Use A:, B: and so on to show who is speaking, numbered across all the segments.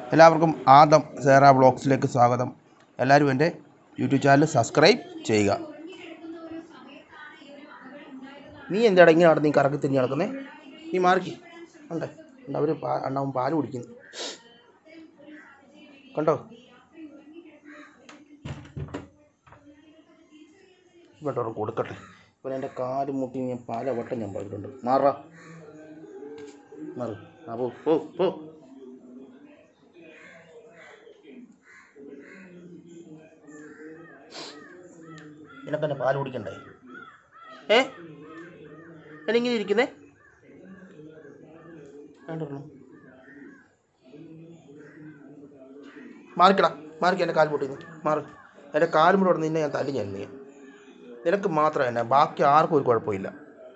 A: എല്ലാവർക്കും ആദം സേറ ബ്ലോഗ്സിലേക്ക് സ്വാഗതം എല്ലാവരും എൻ്റെ യൂട്യൂബ് ചാനൽ സബ്സ്ക്രൈബ് ചെയ്യുക നീ എന്താടാ ഇങ്ങനെ നടന്ന് നീ കറക്കി തിരിഞ്ഞ് നടക്കുന്നേ നീ മാറിക്ക് ഉണ്ട് ഉണ്ട് അവർ അണ്ണാവും പാല് കുടിക്കുന്നു കണ്ടോ ഇവിടെ കൊടുക്കട്ടെ ഇപ്പം എൻ്റെ കാല് മുട്ടി ഞാൻ പല വട്ടം ഞാൻ പറഞ്ഞിട്ടുണ്ട് മാറാ മാറ് ആ പോ പോ പോ നിനക്കെന്നെ പാല് കുടിക്കണ്ടേ ഏ എന്നിങ്ങനെ ഇരിക്കുന്നേ വേണ്ടല്ലോ മാറിക്കടാ മാറിക്ക എൻ്റെ കാല് പൊട്ടിന്ന് മാറി എൻ്റെ കാലും കൂടെ നിന്നെ ഞാൻ തല്ലി ഞാൻ നീ നിനക്ക് മാത്രം തന്നെ ബാക്കി ആർക്കും ഒരു കുഴപ്പമില്ല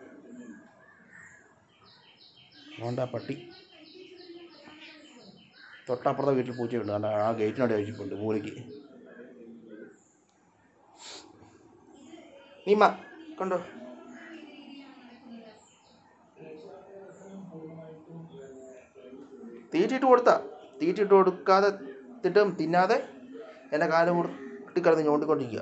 A: അതുകൊണ്ട് ആ പട്ടി തൊട്ടപ്പുറത്തെ വീട്ടിൽ പൂച്ചയുണ്ട് കണ്ട ആ ഗേറ്റിനോട് വെച്ചിട്ടുണ്ട് മൂലയ്ക്ക് നീമ കണ്ടോ തീറ്റിട്ട് കൊടുത്താ തീറ്റിട്ട് കൊടുക്കാതെ തിട്ടും തിന്നാതെ എൻ്റെ കാല് കൂട്ടിക്കിടന്ന് ഞോണ്ടിക്കൊണ്ടിരിക്കുക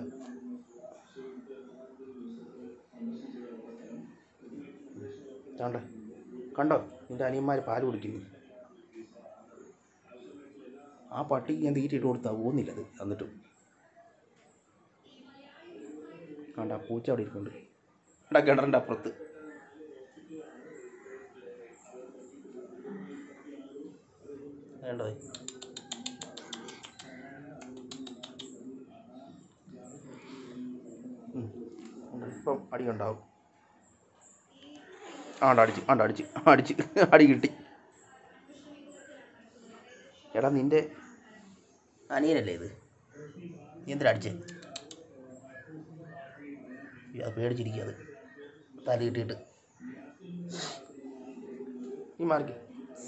A: കണ്ടോ കണ്ടോ നിൻ്റെ അനിയന്മാർ പാല് കുടിക്കുന്നു ആ പട്ടിക്ക് ഞാൻ തീറ്റിട്ട് കൊടുത്താൽ പോകുന്നില്ല അത് എന്നിട്ടും കണ്ട ആ പൂച്ച അവിടെ ഇരിക്കുന്നുണ്ട് എടാ കിണറിൻ്റെ അപ്പുറത്ത് വേണ്ടത് ഇപ്പം അടി ഉണ്ടാവും ആണ്ട് അടിച്ച് ആണ്ട് അടിച്ച് അടിച്ച് അടി കിട്ടി എടാ നിൻ്റെ അനിയനല്ലേ ഇത് നീ എന്തിനാ അടിച്ചേ അത് പേടിച്ചിരിക്കുക അത് തല കിട്ടിയിട്ട് ഈ മാറിക്ക്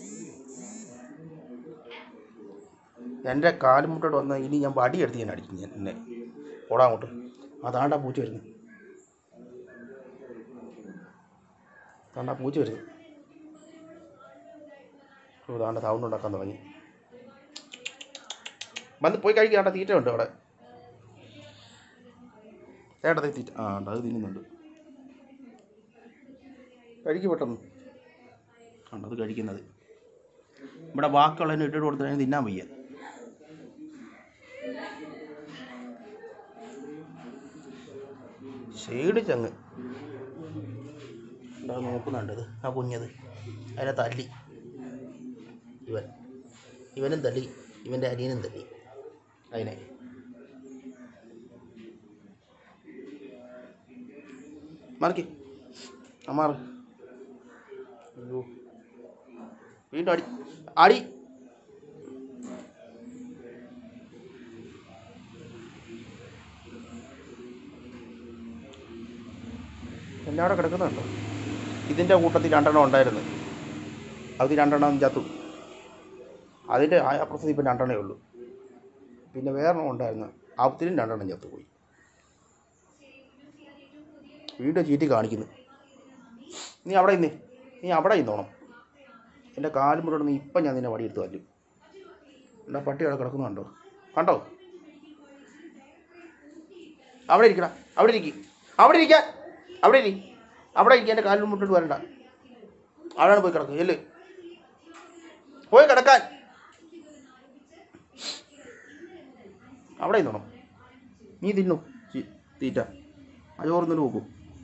A: എൻ്റെ കാലും മുട്ടോട്ട് വന്നാൽ ഇനി ഞാൻ വടി എടുത്ത് ഞാൻ അടിക്കും ഞാൻ എന്നെ ഓടാ അങ്ങോട്ട് അതാണ്ടാ പൂച്ച വരുന്നത് അതാണ്ടാ പൂച്ച വരുന്നത് ഓ അതാണ്ട് സൗണ്ട് ഉണ്ടാക്കാൻ തുടങ്ങി വന്ന് പോയി കഴിക്കാണ്ട തീറ്റ ഉണ്ട് അവിടെ ഏട്ടത്തെ തീറ്റ ആ ഉണ്ട് അത് തിന്നുന്നുണ്ട് കഴിക്കും പെട്ടെന്ന് കണ്ടത് കഴിക്കുന്നത് ഇവിടെ ബാക്കിയുള്ളതിന് ഇട്ടിട്ട് കൊടുത്തതിന് തിന്നാൻ വയ്യ ഷെയ്ഡ് ചങ്ങ് എന്താ നോക്കുന്നുണ്ട് ഇത് ആ കുഞ്ഞത് അതിനെ തല്ലി ഇവൻ ഇവനും തല്ലി ഇവൻ്റെ അനിയനും തല്ലി അതിനെ മാറിക്ക് ആ മാറ് അയ്യോ വീണ്ടും അടി അടി എല്ലാം അവിടെ കിടക്കുന്നുണ്ടോ ഇതിൻ്റെ കൂട്ടത്തിൽ രണ്ടെണ്ണം ഉണ്ടായിരുന്നു അത് രണ്ടെണ്ണം ചത്തു അതിൻ്റെ ആ അപ്പുറത്ത് ഇപ്പം രണ്ടെണ്ണേ ഉള്ളൂ പിന്നെ വേറെണ്ണം ഉണ്ടായിരുന്നു അതിലും രണ്ടെണ്ണം ചത്തുപോയി വീണ്ടും ചീറ്റി കാണിക്കുന്നു നീ അവിടെ ഇന്ന് നീ അവിടെ ഇന്നോണം എൻ്റെ കാലും മുന്നോട്ട് നീ ഇപ്പം ഞാൻ നിന്നെ വടിയെടുത്ത് തല്ലും എൻ്റെ പട്ടി അവിടെ കിടക്കുന്നുണ്ടോ കണ്ടോ അവിടെ ഇരിക്കടാ അവിടെ ഇരിക്കും അവിടെ ഇരിക്കാൻ അവിടെ ഇരി അവിടെ ഇരിക്കുക എൻ്റെ കാലിൽ മുട്ടോട്ട് വരണ്ട അവിടെയാണ് പോയി കിടക്കുക എല്ല് പോയി കിടക്കാൻ അവിടെ ഇന്നോണം നീ തിന്നു ചി- തീറ്റ ആ ചോറുന്നിട്ട് നോക്കൂ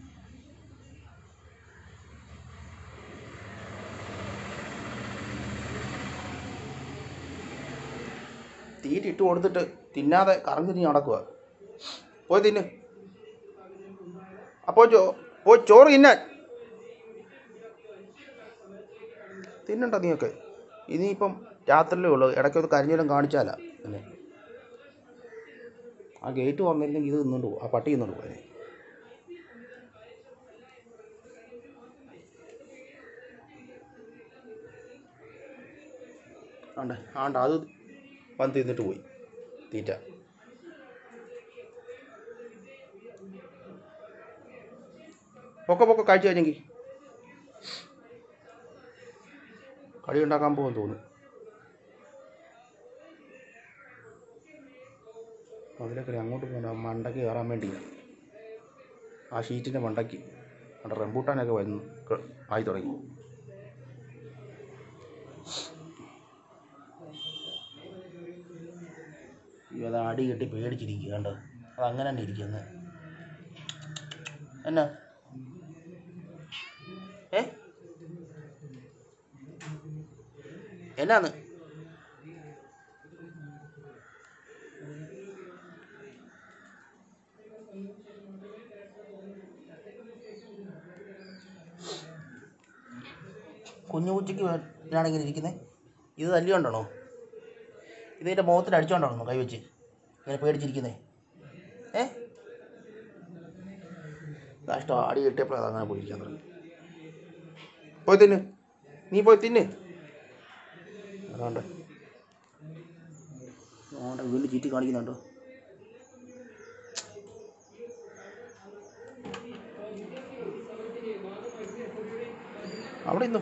A: തീറ്റ ഇട്ട് കൊടുത്തിട്ട് തിന്നാതെ കറങ്ങി തിരിഞ്ഞ് നടക്കുക പോയി തിന്ന് അപ്പോൾ ചോ പോയി ചോറ് തിന്നാൻ തിന്നണ്ട നീയൊക്കെ ഇനിയിപ്പം രാത്രിയിലേ ഉള്ളൂ ഇടയ്ക്കൊന്ന് കരിഞ്ഞെല്ലാം കാണിച്ചാലാ പിന്നെ ആ ഗേറ്റ് വന്നിരുന്നെങ്കിൽ ഇത് നിന്നുകൊണ്ട് പോകും ആ പട്ടി നിന്നുകൊണ്ട് പോയി ആണ്ട ആണ്ട അത് വന്ന് തിന്നിട്ട് പോയി തീറ്റ പൊക്കെ പൊക്കെ കഴിച്ചു കഴിഞ്ഞെങ്കിൽ കടി ഉണ്ടാക്കാൻ പോകുമെന്ന് തോന്നുന്നു അതിലൊക്കെ അങ്ങോട്ട് പോകണം മണ്ടയ്ക്ക് കയറാൻ വേണ്ടിയാണ് ആ ഷീറ്റിൻ്റെ മണ്ടയ്ക്ക് അവിടെ റംബൂട്ടാനൊക്കെ വന്ന് ക- ആയി തുടങ്ങി അയ്യോ, അത് അടി കെട്ടി പേടിച്ചിരിക്കുക കണ്ടോ അത് അങ്ങനെ തന്നെ ഇരിക്കുന്നത് എന്നാ ഏ എന്നാന്ന് കുഞ്ഞു പൂച്ചയ്ക്ക് വേണ്ടിയാണ് ഇങ്ങനെ ഇരിക്കുന്നത് ഇത് തല്ലിയോണ്ടാണോ ഇതിൻ്റെ മുഖത്തിൽ അടിച്ചോണ്ടാണോ കൈവച്ച് ഇങ്ങനെ പേടിച്ചിരിക്കുന്നത് ഏ കഷ്ടം ആടി കിട്ടിയപ്പോൾ അത് അങ്ങനെ പോയിരിക്കാൻ തുടങ്ങി പോയി തിന്ന് നീ പോയി തിന്ന് അതുകൊണ്ട് അതുകൊണ്ട് വീണ്ടും ചീറ്റി കാണിക്കുന്നുണ്ടോ അവിടെ ഇന്നു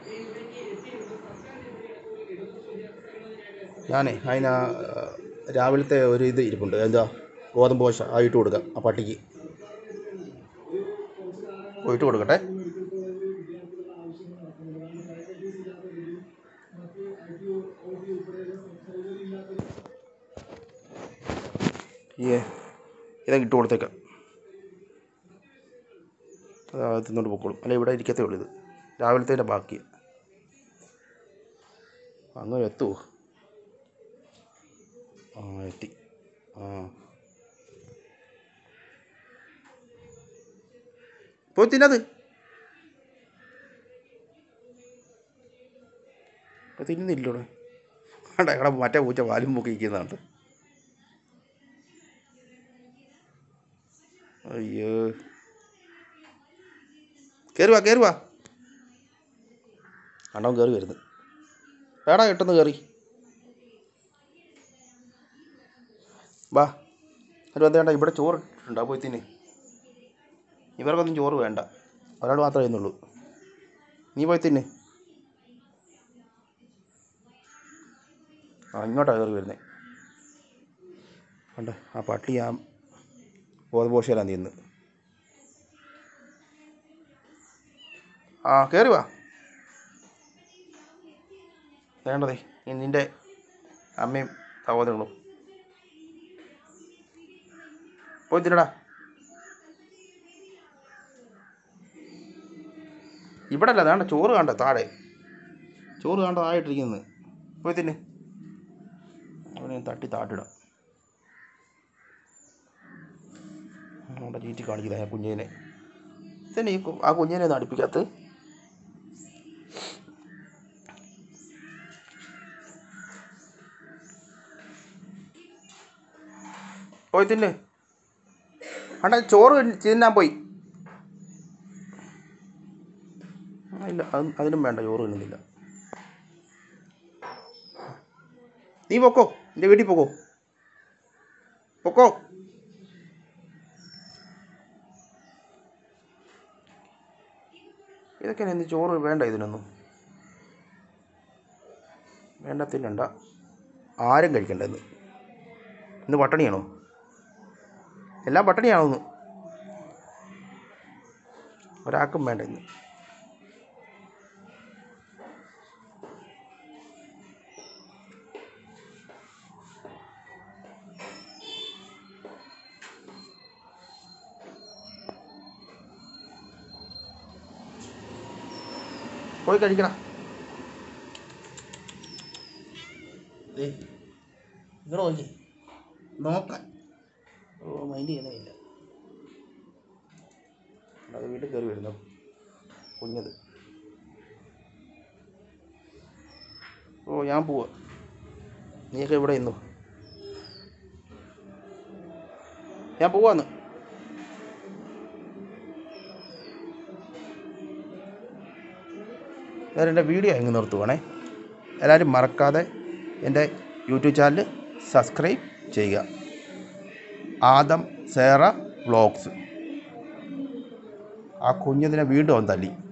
A: ഞാനേ അതിന് രാവിലത്തെ ഒരു ഇത് ഇരിപ്പുണ്ട് എന്താ ഗോതമ്പ് ദോശ ആ ഇട്ട് കൊടുക്കാം ആ പട്ടിക്ക് പോയിട്ട് കൊടുക്കട്ടെ ഏ ഇതൊക്കെ ഇട്ട് കൊടുത്തേക്കാം അത് തിന്നോണ്ട് പൊക്കോളും അല്ല ഇവിടെ ഇരിക്കത്തേ ഉള്ളൂ ഇത് രാവിലത്തേൻ്റെ ബാക്കി അങ്ങനെ എത്തുമോ ആ എത്തി ആ പോയി തിന്നത് ഇപ്പം തിന്നുന്നില്ലോടെ വേണ്ട ഇവിടെ മറ്റേ പൂച്ച വാലും പൊക്കി ഇരിക്കുന്നുണ്ട് അയ്യോ കയറി വാ കയറി വാ കണ്ടവൻ കയറി വരുന്നു വേടാ കിട്ടുന്നു കയറി വാ ഒരു വന്ന് വേണ്ട ഇവിടെ ചോറ് ഇട്ടിട്ടുണ്ടോ പോയി തിന്ന് ഇവർക്കൊന്നും ചോറ് വേണ്ട ഒരാൾ മാത്രമേ ഇന്നുള്ളൂ നീ പോയി തിന്ന് ആ ഇങ്ങോട്ടാണ് കയറി വരുന്നത് കണ്ട ആ പട്ടി ആ ബോധപോഷയിലാണ് തിന്ന് ആ കയറി വാ വേണ്ടതേ ഇനി നിൻ്റെ അമ്മയും സഹോദരങ്ങളും പോയി തിന്നടാ ഇവിടെ അല്ല വേണ്ട ചോറ് കണ്ട താഴെ ചോറ് കണ്ട താഴെയിട്ടിരിക്കുന്നത് പോയി തിന്നെ അവനെ തട്ടി താട്ടിടാം അവിടെ ചീറ്റി കാണിക്കുന്നത് ആ കുഞ്ഞിനെ തന്നെ ഈ കു- ആ കുഞ്ഞിനെ ഒന്ന് അടുപ്പിക്കകത്ത് പോയി തിന്ന് അണ്ട ചോറ് തിന്നാൻ പോയി ആ, ഇല്ല അത് അതിനും വേണ്ട ചോറ് തിന്നുന്നില്ല നീ പൊക്കോ എൻ്റെ വീട്ടിൽ പൊക്കോ പൊക്കോ ഇതൊക്കെ എന്ത് ചോറ് വേണ്ട ഇതിനൊന്നും വേണ്ട തിന്നണ്ട ആരും കഴിക്കണ്ട ഇന്ന് ഇന്ന് പട്ടിണിയാണോ എല്ലാം പട്ടിണിയാണോ ഇന്ന് ഒരാൾക്കും വേണ്ട ഇന്ന് പോയി കഴിക്കണ ഇവിടെ നോക്കി നോക്കാൻ ഓ മൈൻഡ് ചെയ്യുന്നില്ല അത് വീട്ടിൽ കയറി വരുന്നു കുഞ്ഞത് ഓ ഞാൻ പോവാ നീയൊക്കെ ഇവിടെ ഇന്നു ഞാൻ പോവാന്ന് ഞാൻ എൻ്റെ വീഡിയോ എങ്ങ് നിർത്തുവാണേ എല്ലാവരും മറക്കാതെ എൻ്റെ യൂട്യൂബ് ചാനൽ സബ്സ്ക്രൈബ് ചെയ്യുക ആദം സേറ വ്ളോഗ്സ് ആ കുഞ്ഞതിനെ വീണ്ടും അവൻ തല്ലി